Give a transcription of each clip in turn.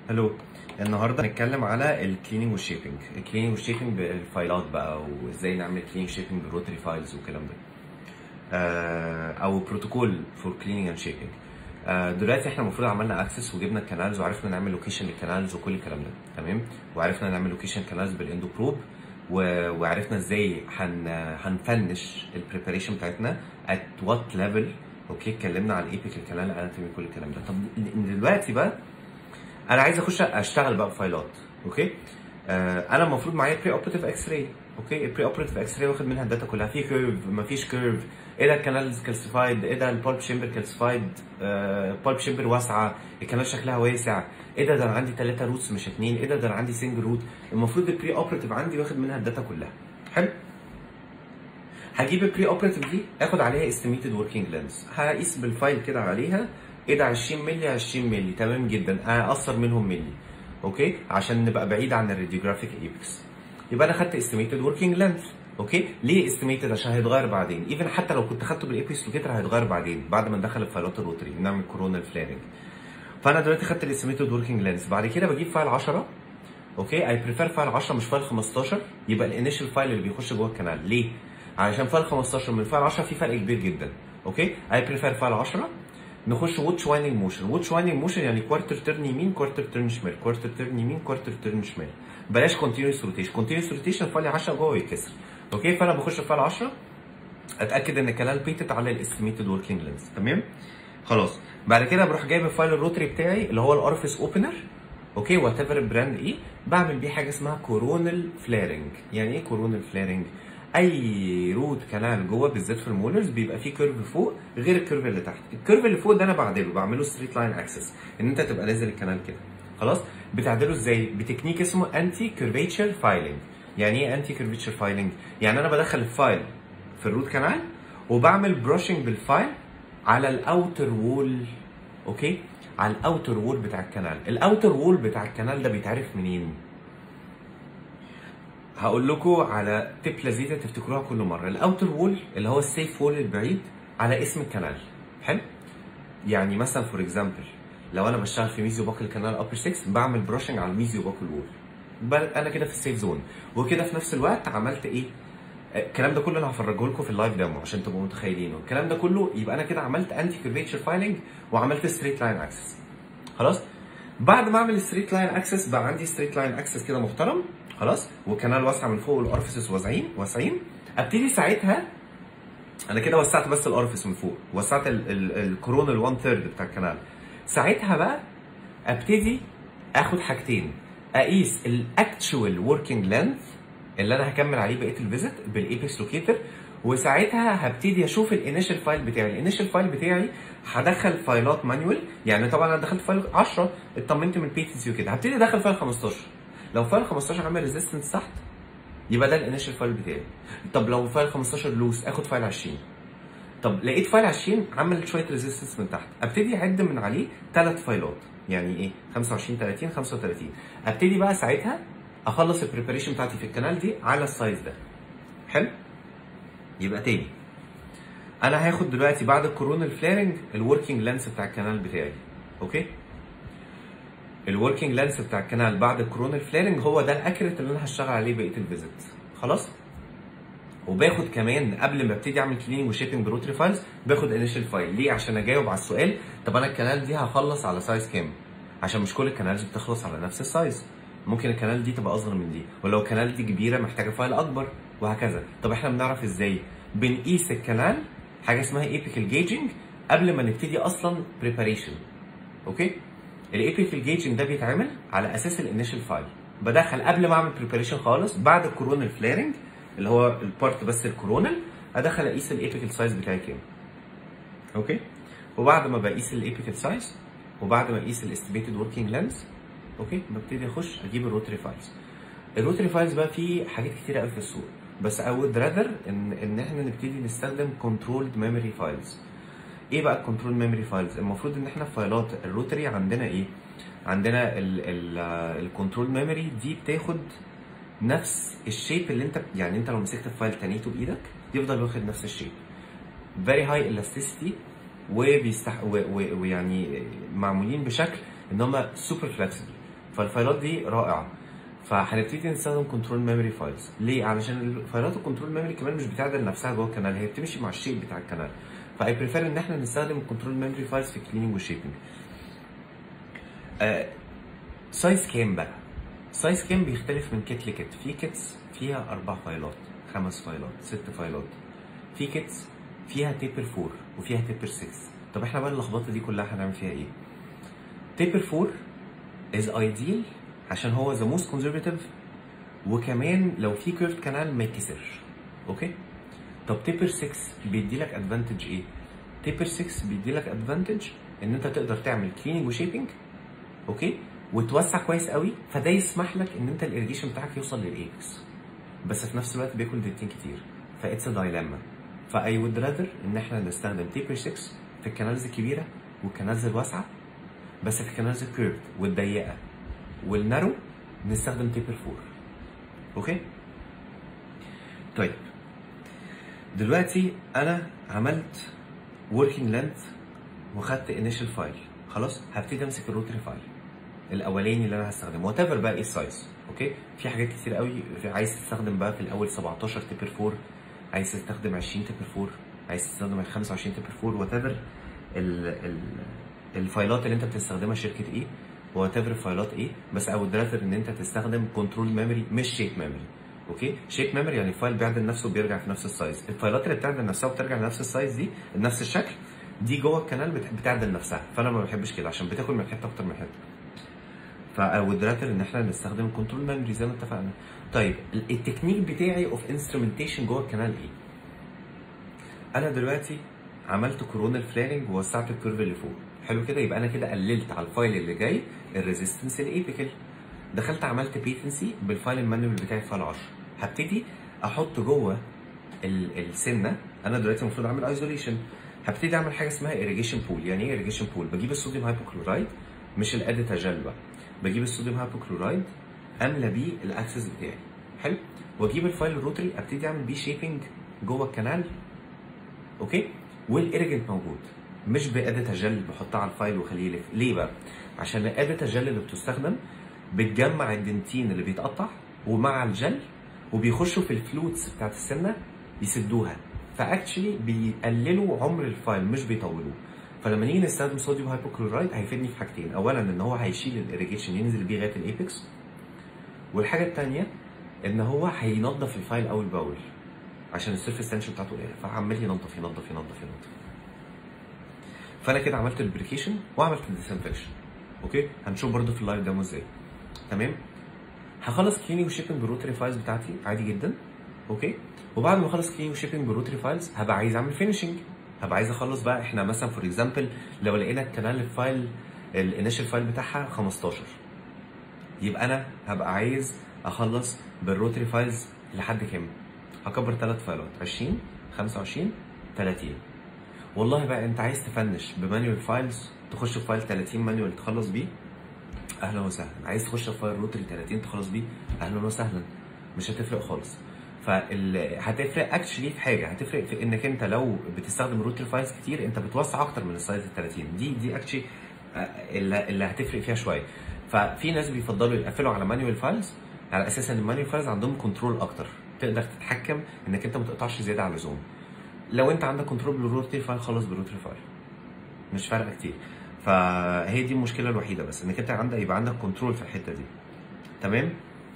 هلو النهارده هنتكلم على الكليننج والشيبنج الكليننج والشيبنج بالفايلات بقى وازاي نعمل كليننج شيبنج بالروتري فايلز والكلام ده آه، او بروتوكول فور كليننج اند شيبنج دلوقتي احنا المفروض عملنا اكسس وجبنا الكانالز وعرفنا نعمل لوكيشن للكانالز وكل الكلام ده تمام وعرفنا نعمل لوكيشن كانالز بالاندو بروب و- وعرفنا ازاي هن هنفنش البريباريشن بتاعتنا ات وات ليفل اوكي اتكلمنا على الايبك الكلام الاناتومي كل الكلام ده طب دلوقتي بقى انا عايز اخش اشتغل بقى بفايلات اوكي آه انا المفروض معايا بري اوبريتيف اكس راي اوكي البري اوبريتيف اكس راي واخد منها الداتا كلها في كيرف مفيش كيرف ايه ده الكانالز كالسيفايد ايه ده البالب شيمبر كالسيفايد آه بالب شيمبر واسعه الكانال شكلها واسع ايه ده ده انا عندي ثلاثه روتس مش اثنين ايه ده ده انا عندي سنجل روت المفروض البري اوبريتيف عندي واخد منها الداتا كلها حلو هجيب البري اوبريتيف دي اخد عليها استيميتد وركينج لينس هقيس بالفايل كده عليها ايه ده 20 مللي 20 مللي تمام جدا اقصر منهم مللي اوكي عشان نبقى بعيد عن الراديوجرافيك ايبكس يبقى انا خدت استيميتد وركينج لينث اوكي ليه استيميتد عشان هيتغير بعدين ايفن حتى لو كنت خدته بالايبكس لوكيتر هيتغير بعدين بعد ما ندخل الفايلات الروتري نعمل كورونال فلارنج فانا دلوقتي خدت الاستيميتد وركينج لينث بعد كده بجيب فايل 10 اوكي اي بريفير فايل 10 مش فايل 15 يبقى الانيشال فايل اللي بيخش جوه الكنال ليه؟ علشان فايل 15 من فايل 10 في فرق كبير جدا اوكي اي بريفير فايل 10 نخش ووتش وايندنج موشن ووتش وايندنج موشن يعني كوارتر تيرن يمين كوارتر تيرن شمال كوارتر تيرن يمين كوارتر تيرن شمال بلاش كونتينوس روتيشن كونتينوس روتيشن فايل 10 جوه يتكسر اوكي فانا بخش في فايل 10 اتاكد ان الكنال بيتت على الاستيميتد وركينج لينس تمام خلاص بعد كده بروح جايب الفايل الروتري بتاعي اللي هو الارفيس اوبنر اوكي وات ايفر البراند ايه بعمل بيه حاجه اسمها كورونال فلارنج يعني ايه كورونال فلارنج اي روت كانال جوه بالذات في المولرز بيبقى فيه كيرف فوق غير الكيرف اللي تحت الكيرف اللي فوق ده انا بعدله بعمله ستريت لاين اكسس ان انت تبقى نازل الكانال كده خلاص بتعدله ازاي بتكنيك اسمه انتي كيرفيتشر فايلنج يعني ايه انتي كيرفيتشر فايلنج يعني انا بدخل الفايل في الروت كانال وبعمل بروشنج بالفايل على الاوتر وول اوكي على الاوتر وول بتاع الكنال الاوتر وول بتاع الكنال ده بيتعرف منين هقول لكم على تيب لذيذه تفتكروها كل مره الاوتر وول اللي هو السيف وول البعيد على اسم الكنال حلو يعني مثلا فور اكزامبل لو انا بشتغل في ميزيو باكل كانال ابر 6 بعمل بروشنج على الميزيو باكل وول بل- انا كده في السيف زون وكده في نفس الوقت عملت ايه الكلام ده كله انا هفرجه لكم في اللايف ديمو عشان تبقوا متخيلينه الكلام ده كله يبقى انا كده عملت انتي كيرفيتشر فايلنج وعملت ستريت لاين اكسس خلاص بعد ما اعمل ستريت لاين اكسس بقى عندي ستريت لاين اكسس كده محترم خلاص والكنال واسع من فوق والارفيسز واسعين واسعين ابتدي ساعتها انا كده وسعت بس الارفيس من فوق وسعت الكورونال 1 ثيرد بتاع الكنال ساعتها بقى ابتدي اخد حاجتين اقيس الاكتشوال وركينج لينث اللي انا هكمل عليه بقيه الفيزيت بالايبكس لوكيتر وساعتها هبتدي اشوف الانيشال فايل بتاعي الانيشال فايل بتاعي هدخل فايلات مانيوال يعني طبعا انا دخلت فايل 10 اطمنت من البي تي سي وكده هبتدي ادخل فايل 15 لو فايل 15 عامل ريزيستنس تحت يبقى ده الانيشال فايل بتاعي طب لو فايل 15 لوس اخد فايل 20 طب لقيت فايل 20 عمل شويه ريزيستنس من تحت ابتدي اعد من عليه ثلاث فايلات يعني ايه 25 30 35 ابتدي بقى ساعتها اخلص البريباريشن بتاعتي في الكنال دي على السايز ده حلو يبقى تاني انا هاخد دلوقتي بعد الكورونال فلارنج الوركينج لانس بتاع الكنال بتاعي اوكي الوركينج لانس بتاع الكنال بعد الكورونال فلارنج هو ده الاكيريت اللي انا هشتغل عليه بقيه الفيزيت خلاص وباخد كمان قبل ما ابتدي اعمل كليننج وشيبنج بروتري فايلز باخد انيشال فايل ليه عشان اجاوب على السؤال طب انا الكنال دي هخلص على سايز كام عشان مش كل الكنالز بتخلص على نفس السايز ممكن الكنال دي تبقى اصغر من دي ولو الكنال دي كبيره محتاجه فايل اكبر وهكذا طب احنا بنعرف ازاي بنقيس الكنال حاجه اسمها ايبيكال جيجنج قبل ما نبتدي اصلا بريباريشن اوكي الايبيكال جيجنج ده بيتعمل على اساس الانيشال فايل بدخل قبل ما اعمل بريباريشن خالص بعد الكورونال فلارنج اللي هو البارت بس الكورونال ادخل اقيس الايبيكال سايز بتاعي كام اوكي وبعد ما بقيس الايبيكال سايز وبعد ما اقيس الاستيميتد وركينج لينز اوكي ببتدي اخش اجيب الروتري فايلز الروتري فايلز بقى فيه حاجات كتيره قوي في السوق بس I would rather ان ان احنا نبتدي نستخدم controlled memory files ايه بقى الكنترول ميموري فايلز المفروض ان احنا فايلات الروتري عندنا ايه عندنا الكنترول ميموري دي بتاخد نفس الشيب اللي انت يعني انت لو مسكت الفايل تنيته بايدك يفضل واخد نفس الشيب very high elasticity وبيستح و- و- ويعني معمولين بشكل ان هم سوبر فلكسبل فالفايلات دي رائعه فهنبتدي نستخدم كنترول ميموري فايلز ليه علشان الفايلات الكنترول ميموري كمان مش بتعدل نفسها جوه الكنال هي بتمشي مع الشيب بتاع الكنال فاي بريفير ان احنا نستخدم الكنترول ميموري فايلز في الكليننج والشيبنج آه سايز كام بقى سايز كام بيختلف من كيت لكيت في كيتس فيها اربع فايلات خمس فايلات ست فايلات في كيتس فيها تيبر 4 وفيها تيبر 6 طب احنا بقى اللخبطه دي كلها هنعمل فيها ايه تيبر 4 از ايديال عشان هو ذا موست كونزرفاتيف وكمان لو في كيرف كانال ما يتكسرش اوكي طب تيبر 6 بيدي لك ادفانتج ايه تيبر 6 بيدي لك ادفانتج ان انت تقدر تعمل كليننج وشيبنج اوكي وتوسع كويس قوي فده يسمح لك ان انت الاريجيشن بتاعك يوصل للايبكس بس في نفس الوقت بياكل دقيقتين كتير فاتس دايلاما فاي وود راذر ان احنا نستخدم تيبر 6 في الكنالز الكبيره والكنالز الواسعه بس في الكنالز الكيرفد والضيقه والنارو نستخدم تيبر 4 اوكي طيب دلوقتي انا عملت working length وخدت initial file خلاص هبتدي امسك الروتري فايل الاولاني اللي انا هستخدمه وات ايفر بقى ايه السايز اوكي في حاجات كتير قوي في عايز تستخدم بقى في الاول 17 تيبر 4 عايز تستخدم 20 تيبر 4 عايز تستخدم 25 تيبر 4 وات ايفر الفايلات اللي انت بتستخدمها شركه ايه وات ايفر الفايلات ايه بس او راذر ان انت تستخدم كنترول ميموري مش شيب ميموري اوكي شيب ميموري يعني الفايل بيعدل نفسه وبيرجع في نفس السايز الفايلات اللي بتعدل نفسها وبترجع لنفس السايز دي بنفس الشكل دي جوه الكنال بت- بتعدل نفسها فانا ما بحبش كده عشان بتاكل من حته اكتر من حته فاود راذر ان احنا نستخدم كنترول ميموري زي ما اتفقنا طيب ال- التكنيك بتاعي اوف انسترومنتيشن جوه الكنال ايه انا دلوقتي عملت كورونال فلاننج ووسعت الكيرف اللي فوق حلو كده يبقى انا كده قللت على الفايل اللي جاي الريزيستنس الايبيكال دخلت عملت بيتنسي بالفايل المانوال بتاعي فايل 10 هبتدي احط جوه ال- السنه انا دلوقتي المفروض اعمل ايزوليشن هبتدي اعمل حاجه اسمها irrigation بول يعني ايه irrigation بول بجيب الصوديوم هايبوكلورايد مش الاديتا جل بقى بجيب الصوديوم هايبوكلورايد املى بيه الاكسس بتاعي حلو واجيب الفايل الروتري ابتدي اعمل بيه شيبنج جوه الكنال اوكي والايرجنت موجود مش باديتا جل بحطها على الفايل واخليه يلف ليه بقى عشان الاديتا جل اللي بتستخدم بتجمع الدنتين اللي بيتقطع ومع الجل وبيخشوا في الفلوتس بتاعت السنه يسدوها فاكشلي بيقللوا عمر الفايل مش بيطولوه فلما نيجي نستخدم صوديوم هايبوكلورايد هيفيدني في حاجتين اولا ان هو هيشيل الاريجيشن ينزل بيه لغايه الايبكس والحاجه الثانيه ان هو هينظف الفايل اول باول عشان السيرفيس تنشن بتاعته قليله فعمال ينظف ينظف ينظف ينظف فانا كده عملت البريكيشن وعملت الديسانفكشن اوكي هنشوف برضو في اللايف ديمو ازاي تمام هخلص كليننج وشيبنج بالروتري فايلز بتاعتي عادي جدا اوكي وبعد ما اخلص كليننج وشيبنج بالروتري فايلز هبقى عايز اعمل فينشنج هبقى عايز اخلص بقى احنا مثلا فور اكزامبل لو لقينا الكنال الفايل الانيشال فايل بتاعها 15 يبقى انا هبقى عايز اخلص بالروتري فايلز لحد كام؟ هكبر ثلاث فايلات 20 25 30 والله بقى انت عايز تفنش بمانيوال فايلز تخش في فايل 30 مانيوال تخلص بيه اهلا وسهلا عايز تخش في فايل روتري 30 تخلص بيه اهلا وسهلا مش هتفرق خالص فال هتفرق اكشلي في حاجه هتفرق في انك انت لو بتستخدم روتري فايلز كتير انت بتوسع اكتر من السايز ال 30 دي دي اكشلي اللي اللي هتفرق فيها شويه ففي ناس بيفضلوا يقفلوا على مانيوال فايلز على اساس ان المانيوال فايلز عندهم كنترول اكتر تقدر تتحكم انك انت ما تقطعش زياده عن اللزوم لو انت عندك كنترول بالروتري فايل خلص بالروتري فايل مش فارقه كتير فهي دي المشكله الوحيده بس انك انت عندك يبقى عندك كنترول في الحته دي تمام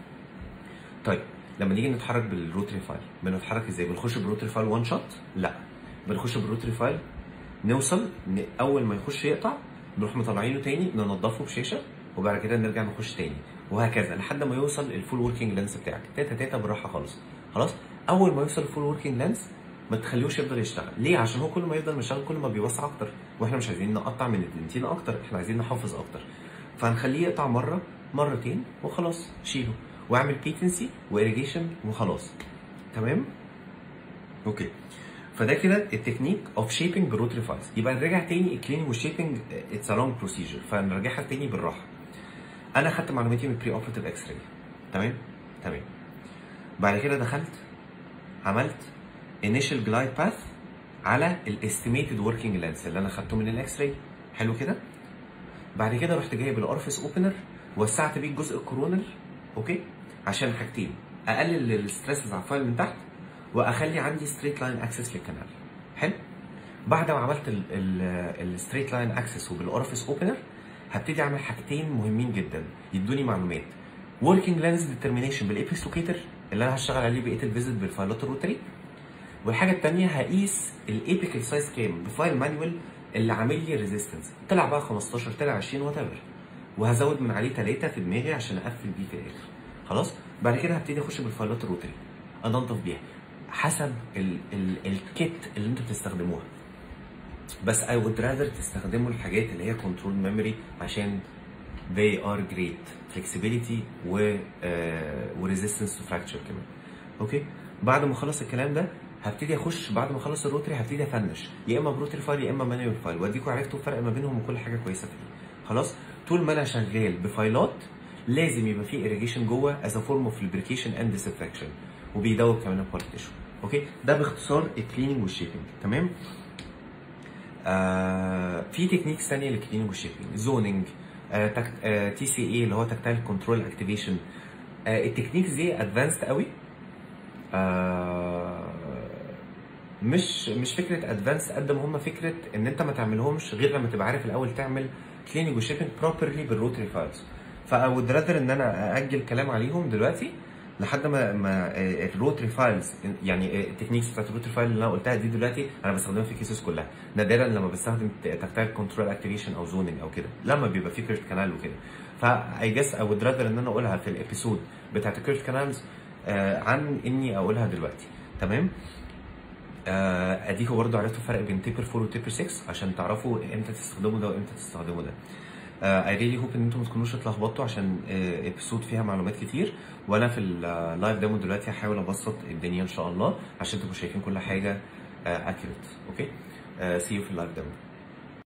طيب لما نيجي نتحرك بالروتري فايل بنتحرك ازاي بنخش بالروتري فايل وان شوت لا بنخش بالروتري فايل نوصل ن- اول ما يخش يقطع نروح مطلعينه تاني ننضفه بشاشه وبعد كده نرجع نخش تاني وهكذا لحد ما يوصل الفول وركينج لينس بتاعك تاتا تاتا بالراحه خالص خلاص اول ما يوصل الفول وركينج لينس ما تخليهوش يفضل يشتغل ليه عشان هو كل ما يفضل يشتغل كل ما بيوسع اكتر واحنا مش عايزين نقطع من الدنتين اكتر احنا عايزين نحافظ اكتر فهنخليه يقطع مره مرتين وخلاص شيله واعمل بيتنسي وإيريجيشن وخلاص تمام اوكي فده كده التكنيك اوف شيبنج بالروتري فايلز يبقى نرجع تاني الكليننج والشيبنج اتس ا لونج بروسيجر فنرجعها تاني بالراحه انا خدت معلوماتي من البري اوبريتيف اكس راي تمام تمام بعد كده دخلت عملت initial glide path على الاستيميتد working length اللي انا خدته من الاكس راي حلو كده بعد كده رحت جايب الاورفيس اوبنر وسعت بيه الجزء الكورونال اوكي عشان حاجتين اقلل الستريسز على الفايل من تحت واخلي عندي ستريت لاين اكسس للكنال حلو بعد ما عملت الستريت لاين اكسس وبالاورفيس اوبنر هبتدي اعمل حاجتين مهمين جدا يدوني معلومات وركينج لينز ديترمينيشن بالايبكس لوكيتر اللي انا هشتغل عليه بقيه الفيزيت بالفايلات الروتري والحاجه الثانيه هقيس الايبيكال سايز كام بفايل مانوال اللي عامل لي ريزيستنس طلع بقى 15 طلع 20 وات ايفر وهزود من عليه ثلاثه في دماغي عشان اقفل بيه في الاخر خلاص بعد كده هبتدي اخش بالفايلات الروتري انضف بيها حسب ال ال الكيت اللي انتوا بتستخدموها بس I would rather تستخدموا الحاجات اللي هي كنترول ميموري عشان they are great flexibility و uh, و resistance to fracture كمان اوكي بعد ما اخلص الكلام ده هبتدي اخش بعد ما اخلص الروتري هبتدي افنش يا اما بروتري فايل يا اما مانوال فايل واديكم عرفتوا الفرق ما بينهم وكل حاجه كويسه فيه خلاص طول ما انا شغال بفايلات لازم يبقى في irrigation جوه as a form of lubrication and disinfection وبيدوب كمان البارتيشن اوكي ده باختصار الكليننج والشيبنج تمام آه في تكنيكس ثانيه للكليننج والشيبنج زوننج آه تي سي اي اللي هو تكتايل كنترول اكتيفيشن التكنيكس دي ادفانسد قوي آه مش مش فكره ادفانس قد ما هم فكره ان انت ما تعملهمش غير لما تبقى عارف الاول تعمل كليننج وشيبنج بروبرلي بالروتري فايلز فاود رادر ان انا ااجل كلام عليهم دلوقتي لحد ما ما الروتري فايلز يعني التكنيكس بتاعت الروتري فايل اللي انا قلتها دي دلوقتي انا بستخدمها في الكيسز كلها نادرا لما بستخدم تكتايل كنترول اكتيفيشن او زوننج او كده لما بيبقى في كيرت كانال وكده فاي جس اي وود رادر ان انا اقولها في الابيسود بتاعت الكيرت كانالز عن اني اقولها دلوقتي تمام آه اديكوا برضو عرفتوا الفرق بين تيبر 4 وتيبر 6 عشان تعرفوا امتى تستخدموا ده وامتى تستخدموا ده اي ريلي هوب ان انتم ما تكونوش اتلخبطتوا عشان ابيسود فيها معلومات كتير وانا في اللايف ديمو دلوقتي هحاول ابسط الدنيا ان شاء الله عشان تبقوا شايفين كل حاجه اكيوريت اوكي سي يو في اللايف ديمو